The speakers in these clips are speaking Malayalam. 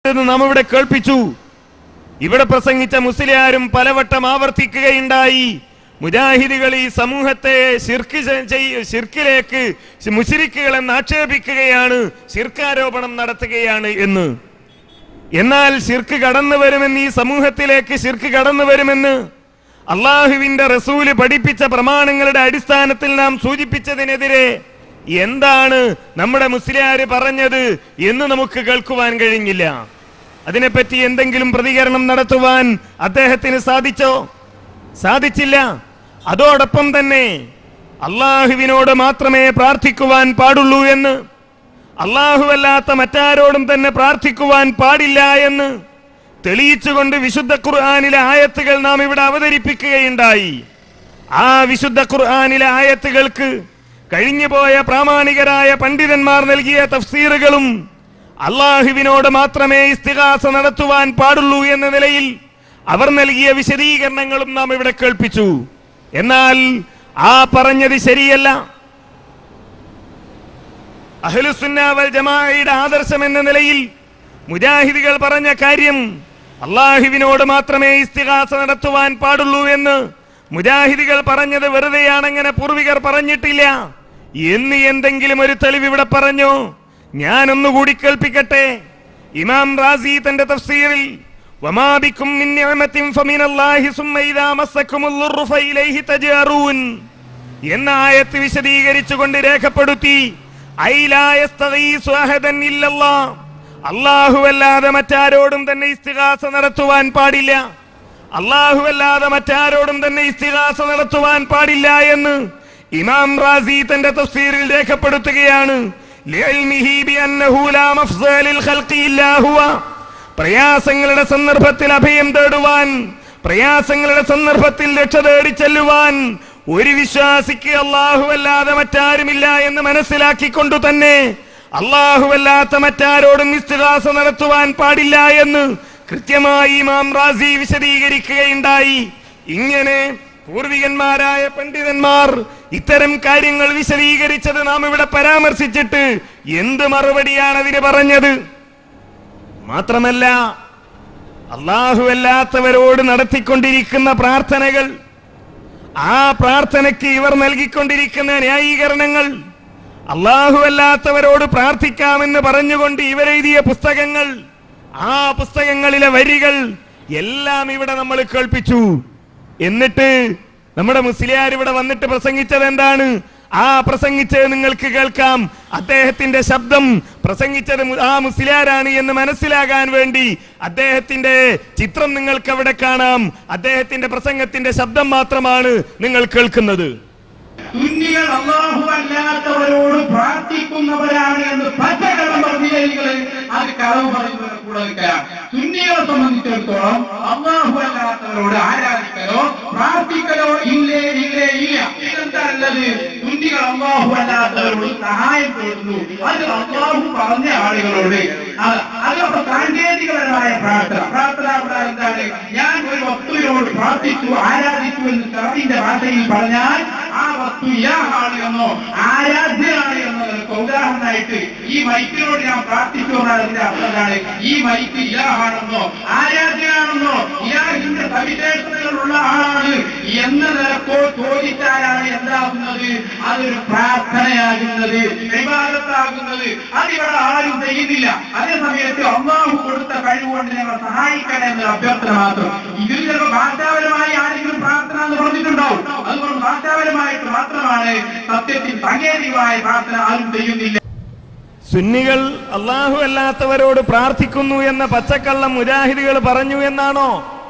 എന്ന് നാം ഇവിടെ കേൾപ്പിച്ചു ഇവിടെ പ്രസംഗിച്ച മുസ്ലിയാരും പലവട്ടം ആവർത്തിക്കുകയുണ്ടായി മുജാഹിദികൾ ഈ സമൂഹത്തെ ശിർക്ക് ചെ- ചെയ്- ശിർക്കിലേക്ക് മുശിരിക്കുകളെന്ന് ആക്ഷേപിക്കുകയാണ് ശിർക്കാരോപണം നടത്തുകയാണ് എന്ന് എന്നാൽ ശിർക്ക് കടന്നു വരുമെന്ന് ഈ സമൂഹത്തിലേക്ക് ശിർക്ക് കടന്നു വരുമെന്ന് അള്ളാഹുവിന്റെ റസൂല് പഠിപ്പിച്ച പ്രമാണങ്ങളുടെ അടിസ്ഥാനത്തിൽ നാം സൂചിപ്പിച്ചതിനെതിരെ എന്താണ് നമ്മുടെ മുസ്ലിയാര് പറഞ്ഞത് എന്ന് നമുക്ക് കേൾക്കുവാൻ കഴിഞ്ഞില്ല അതിനെപ്പറ്റി എന്തെങ്കിലും പ്രതികരണം നടത്തുവാൻ അദ്ദേഹത്തിന് സാധിച്ചോ സാധിച്ചില്ല അതോടൊപ്പം തന്നെ അള്ളാഹുവിനോട് മാത്രമേ പ്രാർത്ഥിക്കുവാൻ പാടുള്ളൂ എന്ന് അല്ലാഹുവല്ലാത്ത മറ്റാരോടും തന്നെ പ്രാർത്ഥിക്കുവാൻ പാടില്ല എന്ന് തെളിയിച്ചുകൊണ്ട് വിശുദ്ധ ഖുർആാനിലെ ആയത്തുകൾ നാം ഇവിടെ അവതരിപ്പിക്കുകയുണ്ടായി ആ വിശുദ്ധ ഖുർആാനിലെ ആയത്തുകൾക്ക് കഴിഞ്ഞുപോയ പ്രാമാണികരായ പണ്ഡിതന്മാർ നൽകിയ തഫ്സീറുകളും അള്ളാഹുവിനോട് മാത്രമേ ഇസ്തിഹാസ നടത്തുവാൻ പാടുള്ളൂ എന്ന നിലയിൽ അവർ നൽകിയ വിശദീകരണങ്ങളും നാം ഇവിടെ കേൾപ്പിച്ചു എന്നാൽ ആ പറഞ്ഞത് ശരിയല്ല അഹ്ലുസുന്ന വൽ ജമാഅയുടെ ആദർശം എന്ന നിലയിൽ മുജാഹിദികൾ പറഞ്ഞ കാര്യം അള്ളാഹുവിനോട് മാത്രമേ ഇസ്തിഹാസ നടത്തുവാൻ പാടുള്ളൂ എന്ന് മുജാഹിദികൾ പറഞ്ഞത് വെറുതെയാണങ്ങനെ പൂർവികർ പറഞ്ഞിട്ടില്ല എന്ന് എന്തെങ്കിലും ഒരു തെളിവ് ഇവിടെ പറഞ്ഞോ ഞാൻ ഒന്നുകൂടി കേൾപ്പിക്കട്ടെ ഇമാം റാസി തന്റെ തഫ്സീറിൽ വമാ ബിക്കും മിൻ നിഅമത്തിൻ ഫമിനല്ലാഹി സുമ്മ ഇദാ മസ്സക്കുമുൽ ദുർറു ഫഇലൈഹി തജഅറൂൻ എന്ന ആയത്ത് വിശദീകരിച്ചുകൊണ്ട് രേഖപ്പെടുത്തി ഐ ലാ യസ്തഗീസു അഹദൻ ഇല്ലല്ലാഹ്. അല്ലാഹുവല്ലാതെ മറ്റാരോടും തന്നെ ഇസ്തിഹാസ നടത്തുവാൻ പാടില്ല അല്ലാഹുവല്ലാതെ മറ്റാരോടും തന്നെ ഇസ്തിഹാസ നടത്തുവാൻ പാടില്ല എന്ന് ഇമാം റാസി തന്റെ തഫ്സീറിൽ രേഖപ്പെടുത്തുകയാണ് ലിഇൽമിഹി ബിഅന്നഹു ലാ മഫ്സ ലിൽ ഖൽഖി ഇല്ലാ ഹുവ പ്രയാസങ്ങളുടെ സന്ദർഭത്തിൽ അഭയം തേടുവാൻ പ്രയാസങ്ങളുടെ സന്ദർഭത്തിൽ രക്ഷ തേടി ചെല്ലുവാൻ ഒരു വിശ്വാസിക്ക് അല്ലാഹുവല്ലാതെ മറ്റാരുമില്ല എന്ന് മനസ്സിലാക്കിക്കൊണ്ടു തന്നെ അല്ലാഹുവല്ലാത്ത മറ്റാരോടും ഇസ്തിഹാസ നടത്തുവാൻ പാടില്ല എന്ന് കൃത്യമായി ഇമാം റാസി വിശദീകരിക്കുകയുണ്ടായി ഇങ്ങനെ പൂർവികന്മാരായ പണ്ഡിതന്മാർ ഇത്തരം കാര്യങ്ങൾ വിശദീകരിച്ചത് നാം ഇവിടെ പരാമർശിച്ചിട്ട് എന്ത് മറുപടിയാണ് അതിന് പറഞ്ഞത് മാത്രമല്ല അല്ലാഹുവല്ലാത്തവരോട് നടത്തിക്കൊണ്ടിരിക്കുന്ന പ്രാർത്ഥനകൾ ആ പ്രാർത്ഥനയ്ക്ക് ഇവർ നൽകിക്കൊണ്ടിരിക്കുന്ന ന്യായീകരണങ്ങൾ അല്ലാഹുവല്ലാത്തവരോട് പ്രാർത്ഥിക്കാമെന്ന് പറഞ്ഞുകൊണ്ട് ഇവരെഴുതിയ പുസ്തകങ്ങൾ ആ പുസ്തകങ്ങളിലെ വരികൾ എല്ലാം ഇവിടെ നമ്മൾ കേൾപ്പിച്ചു എന്നിട്ട് നമ്മുടെ മുസ്ലിയാർ ഇവിടെ വന്നിട്ട് പ്രസംഗിച്ചത് എന്താണ് ആ പ്രസംഗിച്ചത് നിങ്ങൾക്ക് കേൾക്കാം അദ്ദേഹത്തിന്റെ ശബ്ദം പ്രസംഗിച്ചത് മു- ആ മുസ്ലിയാരാണ് എന്ന് മനസ്സിലാകാൻ വേണ്ടി അദ്ദേഹത്തിന്റെ ചിത്രം നിങ്ങൾക്ക് അവിടെ കാണാം അദ്ദേഹത്തിന്റെ പ്രസംഗത്തിന്റെ ശബ്ദം മാത്രമാണ് നിങ്ങൾ കേൾക്കുന്നത് സുന്നികൾ അള്ളാഹു അല്ലാത്തവരോട് പ്രാർത്ഥിക്കുന്നവരാണ് എന്ന് പച്ചക്കള്ളം പറഞ്ഞില്ലെങ്കിൽ അത് കളവ് പറയുന്നവരെ കൂടെ നിൽക്കാം സുന്നികളെ സംബന്ധിച്ചിടത്തോളം അള്ളാഹു അല്ലാത്തവരോട് ആരാധിക്കലോ പ്രാർത്ഥിക്കലോ ഇല്ലേ ഇല്ലേ ഇല്ല ഇതെന്താ ഉള്ളത് സുന്നികൾ അള്ളാഹു അല്ലാത്തവരോട് സഹായം തേടുന്നു അത് അള്ളാഹു പറഞ്ഞ ആളുകളോട് അത് അതൊക്കെ സാങ്കേതികപരമായ പ്രാർത്ഥന പ്രാർത്ഥന ഇവിടെ എന്താണ് ഞാൻ ഒരു വസ്തുവിനോട് പ്രാർത്ഥിച്ചു ആരാധിച്ചു എന്ന് കറവിന്റെ ഭാഷയിൽ പറഞ്ഞാൽ ആ വസ്തു ഇലാഹാണ് എന്നോ ആരാധ്യനാണ് എന്നോ നിനക്ക് ഉദാഹരണമായിട്ട് ഈ മൈക്കിനോട് ഞാൻ പ്രാർത്ഥിച്ചു എന്നാൽ അതിന്റെ അർത്ഥം എന്താണ് ഈ മൈക്ക് ഇലാഹാണെന്നോ ആരാധ്യനാണെന്നോ ഇലാഹിന്റെ സവിശേഷതകളുള്ള ആളാണ് എന്ന നിലക്കോ ചോദിച്ചാലാണ് എന്താകുന്നത് അതൊരു പ്രാർത്ഥനയാകുന്നത് വിവാദത്താകുന്നത് അതിവിടെ ആരും ചെയ്യുന്നില്ല അതേ സമയത്ത് അള്ളാഹു കൊടുത്ത കഴിവുകൊണ്ട് ഞങ്ങളെ സഹായിക്കണേ എന്നൊരു അഭ്യർത്ഥന മാത്രം ഇതിൽ ചിലപ്പോൾ ഭാഷാപരമായി ആരെങ്കിലും പ്രാർത്ഥന എന്ന് പറഞ്ഞിട്ടുണ്ടാവും അതുകൊണ്ട് ഭാഷാപരമായിട്ട് മാത്രമാണ് സത്യത്തിൽ സാങ്കേതികമായ പ്രാർത്ഥന ആരും ചെയ്യുന്നില്ല സുന്നികൾ അള്ളാഹു അല്ലാത്തവരോട് പ്രാർത്ഥിക്കുന്നു എന്ന പച്ചക്കള്ളം മുജാഹിദുകൾ പറഞ്ഞു എന്നാണോ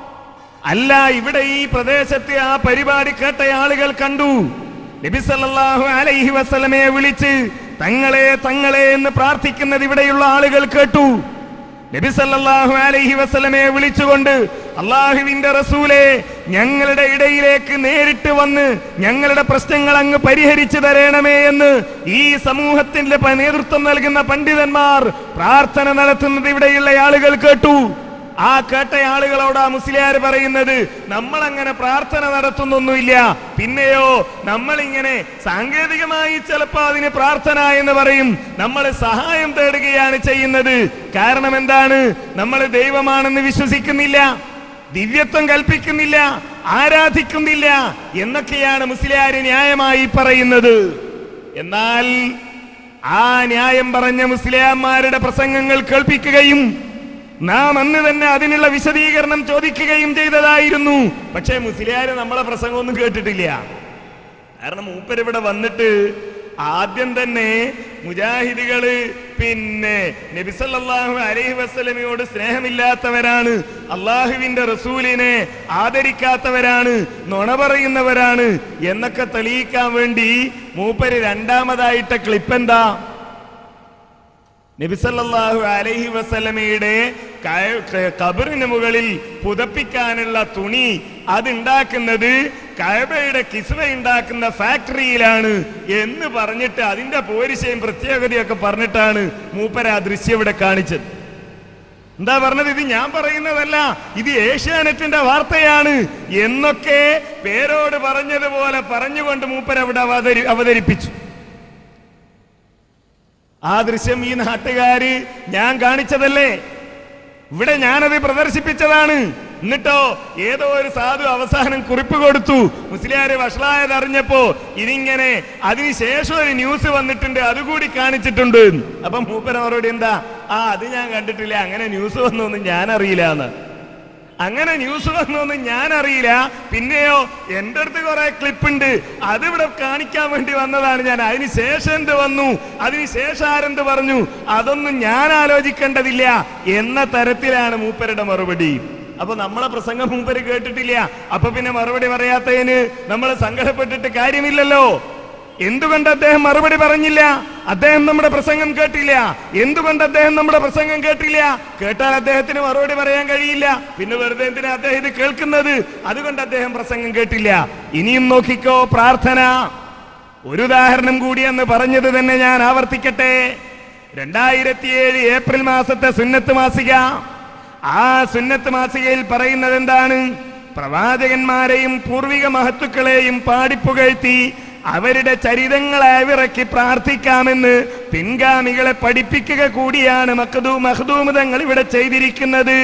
അല്ല ഇവിടെ ഈ പ്രദേശത്തെ ആ പരിപാടി കേട്ട ആളുകൾ കണ്ടു നബി സല്ലല്ലാഹു അലൈഹി വസല്ലമയെ വിളിച്ച് തങ്ങളെ തങ്ങളെ എന്ന് പ്രാർത്ഥിക്കുന്നത് ഇവിടെയുള്ള ആളുകൾ കേട്ടു നബി സല്ലല്ലാഹു അലൈഹി വസല്ലമയെ വിളിച്ചുകൊണ്ട് അള്ളാഹുവിന്റെ റസൂലെ ഞങ്ങളുടെ ഇടയിലേക്ക് നേരിട്ട് വന്ന് ഞങ്ങളുടെ പ്രശ്നങ്ങൾ അങ്ങ് പരിഹരിച്ചു തരണമേ എന്ന് ഈ സമൂഹത്തിന്റെ പ- നേതൃത്വം നൽകുന്ന പണ്ഡിതന്മാർ പ്രാർത്ഥന നടത്തുന്നത് ഇവിടെയുള്ള ആളുകൾ കേട്ടു ആ കേട്ട ആളുകളോട് ആ മുസ്ലിയാർ പറയുന്നത് നമ്മൾ അങ്ങനെ പ്രാർത്ഥന നടത്തുന്നൊന്നുമില്ല പിന്നെയോ നമ്മൾ ഇങ്ങനെ സാങ്കേതികമായി ചിലപ്പോ അതിന് പ്രാർത്ഥന എന്ന് പറയും നമ്മൾ സഹായം തേടുകയാണ് ചെയ്യുന്നത് കാരണം എന്താണ് നമ്മൾ ദൈവമാണെന്ന് വിശ്വസിക്കുന്നില്ല ദിവ്യത്വം കൽപ്പിക്കുന്നില്ല ആരാധിക്കുന്നില്ല എന്നൊക്കെയാണ് മുസ്ലിയാര് ന്യായമായി പറയുന്നത് എന്നാൽ ആ ന്യായം പറഞ്ഞ മുസ്ലിയാന്മാരുടെ പ്രസംഗങ്ങൾ കേൾപ്പിക്കുകയും നാം അന്ന് തന്നെ അതിനുള്ള വിശദീകരണം ചോദിക്കുകയും ചെയ്തതായിരുന്നു പക്ഷേ മുസ്ലിയാര് നമ്മളെ പ്രസംഗമൊന്നും കേട്ടിട്ടില്ല കാരണം മൂപ്പരിവിടെ വന്നിട്ട് ആദ്യം തന്നെ മുജാഹിദികള് പിന്നെ നബിസല്ലാഹു അലൈഹി വസ്ലമയോട് സ്നേഹമില്ലാത്തവരാണ് അള്ളാഹുവിന്റെ റസൂലിനെ ആദരിക്കാത്തവരാണ് നുണ പറയുന്നവരാണ് എന്നൊക്കെ തെളിയിക്കാൻ വേണ്ടി മൂപ്പര് രണ്ടാമതായിട്ട ക്ലിപ്പ് എന്താ നബിസല്ലാഹു അലൈഹി വസല്ലമയുടെ ക- ക- കബറിന് മുകളിൽ പുതപ്പിക്കാനുള്ള തുണി അതുണ്ടാക്കുന്നത് കഴബയുടെ കിസ്വ ഉണ്ടാക്കുന്ന ഫാക്ടറിയിലാണ് എന്ന് പറഞ്ഞിട്ട് അതിന്റെ പോരിശയും പ്രത്യേകതയൊക്കെ പറഞ്ഞിട്ടാണ് മൂപ്പര ആ ദൃശ്യം ഇവിടെ കാണിച്ചത് എന്താ പറഞ്ഞത് ഇത് ഞാൻ പറയുന്നതല്ല ഇത് ഏഷ്യാനെറ്റിന്റെ വാർത്തയാണ് എന്നൊക്കെ പേരോട് പറഞ്ഞതുപോലെ പറഞ്ഞുകൊണ്ട് മൂപ്പർ അവിടെ അവതരി അവതരിപ്പിച്ചു ആ ദൃശ്യം ഈ നാട്ടുകാര് ഞാൻ കാണിച്ചതല്ലേ ഇവിടെ ഞാനത് പ്രദർശിപ്പിച്ചതാണ് എന്നിട്ടോ ഏതോ ഒരു സാധു അവസാനം കുറിപ്പ് കൊടുത്തു മുസ്ലിയാര് വഷളായത് അറിഞ്ഞപ്പോ ഇതിങ്ങനെ അതിനുശേഷം ഒരു ന്യൂസ് വന്നിട്ടുണ്ട് അതുകൂടി കാണിച്ചിട്ടുണ്ട് അപ്പൊ മൂപ്പര മറുപടി എന്താ ആ അത് ഞാൻ കണ്ടിട്ടില്ല അങ്ങനെ ന്യൂസ് വന്നൊന്നും ഞാൻ അറിയില്ല എന്ന് അങ്ങനെ ന്യൂസ് വന്നൊന്നും ഞാൻ അറിയില്ല പിന്നെയോ എന്റെ അടുത്ത് കുറെ ക്ലിപ്പ് ഉണ്ട് അതിവിടെ കാണിക്കാൻ വേണ്ടി വന്നതാണ് ഞാൻ അതിന് ശേഷം എന്ത് വന്നു അതിന് ശേഷം ആരെന്ത് പറഞ്ഞു അതൊന്നും ഞാൻ ആലോചിക്കേണ്ടതില്ല എന്ന തരത്തിലാണ് മൂപ്പരുടെ മറുപടി അപ്പൊ നമ്മളെ പ്രസംഗം മൂപ്പര് കേട്ടിട്ടില്ല അപ്പൊ പിന്നെ മറുപടി പറയാത്തതിന് നമ്മൾ സങ്കടപ്പെട്ടിട്ട് കാര്യമില്ലല്ലോ എന്തുകൊണ്ട് അദ്ദേഹം മറുപടി പറഞ്ഞില്ല അദ്ദേഹം നമ്മുടെ പ്രസംഗം കേട്ടില്ല എന്തുകൊണ്ട് അദ്ദേഹം നമ്മുടെ പ്രസംഗം കേട്ടില്ല കേട്ടാൽ അദ്ദേഹത്തിന് മറുപടി പറയാൻ കഴിയില്ല പിന്നെ വെറുതെ എന്തിനാ അദ്ദേഹം ഇത് കേൾക്കുന്നത് അതുകൊണ്ട് അദ്ദേഹം പ്രസംഗം കേട്ടില്ല ഇനിയും നോക്കിക്കോ പ്രാർത്ഥന ഒരു ഉദാഹരണം കൂടി എന്ന് പറഞ്ഞത് തന്നെ ഞാൻ ആവർത്തിക്കട്ടെ രണ്ടായിരത്തിയേഴ് ഏപ്രിൽ മാസത്തെ സുന്നത്ത് മാസിക ആ സുന്നത്ത് മാസികയിൽ പറയുന്നത് എന്താണ് പ്രവാചകന്മാരെയും പൂർവിക മഹത്തുക്കളെയും പാടിപ്പുകഴ്ത്തി അവരുടെ ചരിതങ്ങളെ അവിറക്കി പ്രാർത്ഥിക്കാമെന്ന് പിൻഗാമികളെ പഠിപ്പിക്കുക കൂടിയാണ് മഖദൂ മഹദൂമതങ്ങൾ ഇവിടെ ചെയ്തിരിക്കുന്നത്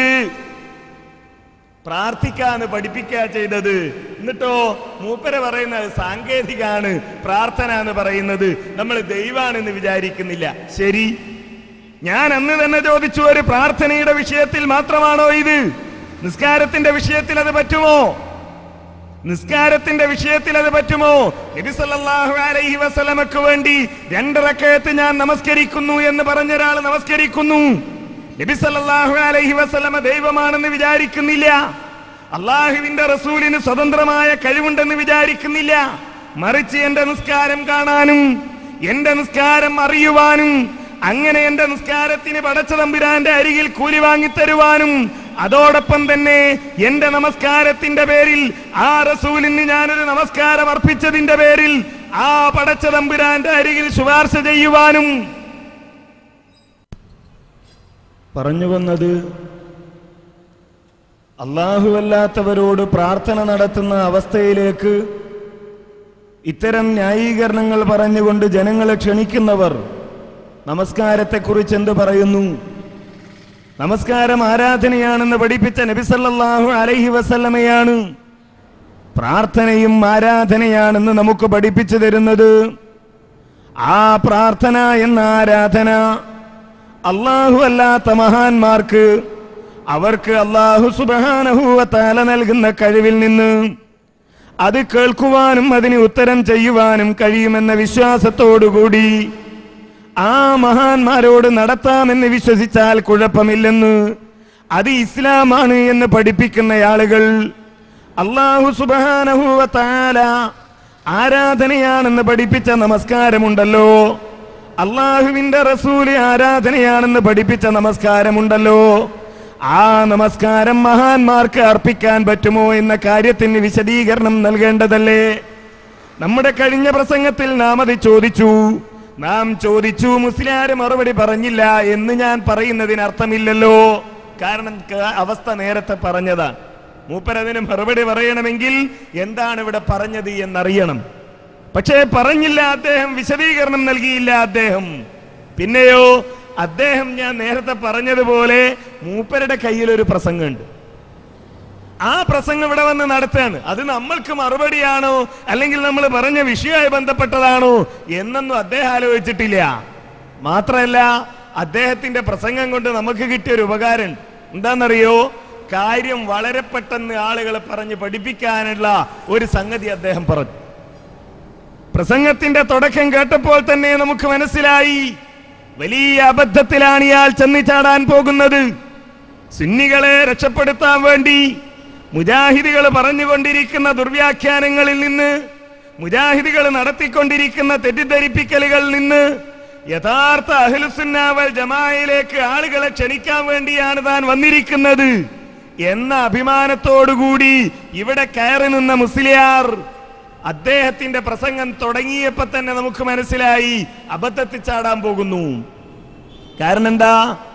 പ്രാർത്ഥിക്കാന്ന് പഠിപ്പിക്കുക ചെയ്തത് എന്നിട്ടോ മൂപ്പര പറയുന്നത് സാങ്കേതികാണ് പ്രാർത്ഥന എന്ന് പറയുന്നത് നമ്മൾ ദൈവാണെന്ന് വിചാരിക്കുന്നില്ല ശരി ഞാൻ അന്ന് തന്നെ ചോദിച്ചു ഒരു പ്രാർത്ഥനയുടെ വിഷയത്തിൽ മാത്രമാണോ ഇത് നിസ്കാരത്തിന്റെ വിഷയത്തിൽ അത് പറ്റുമോ നിസ്കാരത്തിന്റെ വിഷയത്തിൽ അത് പറ്റുമോ നബി സല്ലല്ലാഹു അലൈഹി വസല്ലമക്ക് വേണ്ടി രണ്ട് റക്കയത്ത് ഞാൻ നമസ്കരിക്കുന്നു എന്ന് പറഞ്ഞ ഒരാൾ നമസ്കരിക്കുന്നു നബി സല്ലല്ലാഹു അലൈഹി വസല്ലമ ദൈവമാണെന്ന് വിചാരിക്കുന്നില്ല അള്ളാഹുവിന്റെ റസൂലിന് സ്വതന്ത്രമായ കഴിവുണ്ടെന്ന് വിചാരിക്കുന്നില്ല മറിച്ച് എന്റെ നിസ്കാരം കാണാനും എന്റെ നിസ്കാരം അറിയുവാനും അങ്ങനെ എന്റെ നിസ്കാരത്തിന് പടച്ച തമ്പുരാന്റെ അരികിൽ കൂലി വാങ്ങിത്തരുവാനും അതോടൊപ്പം തന്നെ എന്റെ നമസ്കാരത്തിന്റെ പേരിൽ ആ റസൂലിന് ഞാനൊരു നമസ്കാരം അർപ്പിച്ചതിന്റെ പേരിൽ ആ പടച്ച തമ്പുരാന്റെ അരികിൽ ശുപാർശ ചെയ്യുവാനും പറഞ്ഞു വന്നത് അല്ലാഹുവല്ലാത്തവരോട് പ്രാർത്ഥന നടത്തുന്ന അവസ്ഥയിലേക്ക് ഇത്തരം ന്യായീകരണങ്ങൾ പറഞ്ഞുകൊണ്ട് ജനങ്ങളെ ക്ഷണിക്കുന്നവർ നമസ്കാരത്തെക്കുറിച്ച് എന്ത് പറയുന്നു നമസ്കാരം ആരാധനയാണെന്ന് പഠിപ്പിച്ച നബിസല്ലാഹു അലൈഹി വസല്ലമയാണ് പ്രാർത്ഥനയും ആരാധനയാണെന്ന് നമുക്ക് പഠിപ്പിച്ചു തരുന്നത് ആ പ്രാർത്ഥന എന്ന ആരാധന അള്ളാഹു അല്ലാത്ത മഹാന്മാർക്ക് അവർക്ക് അള്ളാഹു സുബാനഹുവത്താല നൽകുന്ന കഴിവിൽ നിന്ന് അത് കേൾക്കുവാനും അതിന് ഉത്തരം ചെയ്യുവാനും കഴിയുമെന്ന വിശ്വാസത്തോടുകൂടി ആ മഹാന്മാരോട് നടത്താമെന്ന് വിശ്വസിച്ചാൽ കുഴപ്പമില്ലെന്ന് അത് ഇസ്ലാമാണ് എന്ന് പഠിപ്പിക്കുന്ന ആളുകൾ അള്ളാഹു സുബാനഹുവത്താല ആരാധനയാണെന്ന് പഠിപ്പിച്ച നമസ്കാരമുണ്ടല്ലോ അള്ളാഹുവിന്റെ റസൂല് ആരാധനയാണെന്ന് പഠിപ്പിച്ച നമസ്കാരമുണ്ടല്ലോ ആ നമസ്കാരം മഹാന്മാർക്ക് അർപ്പിക്കാൻ പറ്റുമോ എന്ന കാര്യത്തിന് വിശദീകരണം നൽകേണ്ടതല്ലേ നമ്മുടെ കഴിഞ്ഞ പ്രസംഗത്തിൽ നാം അത് ചോദിച്ചു നാം ചോദിച്ചു മുസ്ലിയാര് മറുപടി പറഞ്ഞില്ല എന്ന് ഞാൻ പറയുന്നതിന് അർത്ഥമില്ലല്ലോ കാരണം ക- അവസ്ഥ നേരത്തെ പറഞ്ഞതാണ് മൂപ്പരതിന് മറുപടി പറയണമെങ്കിൽ എന്താണ് ഇവിടെ പറഞ്ഞത് എന്നറിയണം പക്ഷേ പറഞ്ഞില്ല അദ്ദേഹം വിശദീകരണം നൽകിയില്ല അദ്ദേഹം പിന്നെയോ അദ്ദേഹം ഞാൻ നേരത്തെ പറഞ്ഞതുപോലെ മൂപ്പരുടെ കയ്യിൽ ഒരു പ്രസംഗമുണ്ട് ആ പ്രസംഗം ഇവിടെ വന്ന് നടത്തുകയാണ് അത് നമ്മൾക്ക് മറുപടിയാണോ അല്ലെങ്കിൽ നമ്മൾ പറഞ്ഞ വിഷയവുമായി ബന്ധപ്പെട്ടതാണോ എന്നൊന്നും അദ്ദേഹം ആലോചിച്ചിട്ടില്ല മാത്രമല്ല അദ്ദേഹത്തിന്റെ പ്രസംഗം കൊണ്ട് നമുക്ക് കിട്ടിയ ഒരു ഉപകാരം എന്താണെന്നറിയോ കാര്യം വളരെ പെട്ടെന്ന് ആളുകളെ പറഞ്ഞ് പഠിപ്പിക്കാനുള്ള ഒരു സംഗതി അദ്ദേഹം പറഞ്ഞു പ്രസംഗത്തിന്റെ തുടക്കം കേട്ടപ്പോൾ തന്നെ നമുക്ക് മനസ്സിലായി വലിയ അബദ്ധത്തിലാണ് ഇയാൾ ചെന്നിച്ചാടാൻ പോകുന്നത് സുന്നികളെ രക്ഷപ്പെടുത്താൻ വേണ്ടി മുജാഹിദുകൾ പറഞ്ഞുകൊണ്ടിരിക്കുന്ന ദുർവ്യാഖ്യാനങ്ങളിൽ നിന്ന് മുജാഹിദുകൾ നടത്തിക്കൊണ്ടിരിക്കുന്ന തെറ്റിദ്ധരിപ്പിക്കലുകളിൽ നിന്ന് യഥാർത്ഥ അഹ്ലുസുന്നാവൽ ജമായിലേക്ക് ആളുകളെ ക്ഷണിക്കാൻ വേണ്ടിയാണ് താൻ വന്നിരിക്കുന്നത് എന്ന അഭിമാനത്തോടുകൂടി ഇവിടെ കയറി നിന്ന മുസ്ലിയാർ അദ്ദേഹത്തിന്റെ പ്രസംഗം തുടങ്ങിയപ്പോ തന്നെ നമുക്ക് മനസ്സിലായി അബദ്ധത്തിൽ ചാടാൻ പോകുന്നു കാരണം എന്താ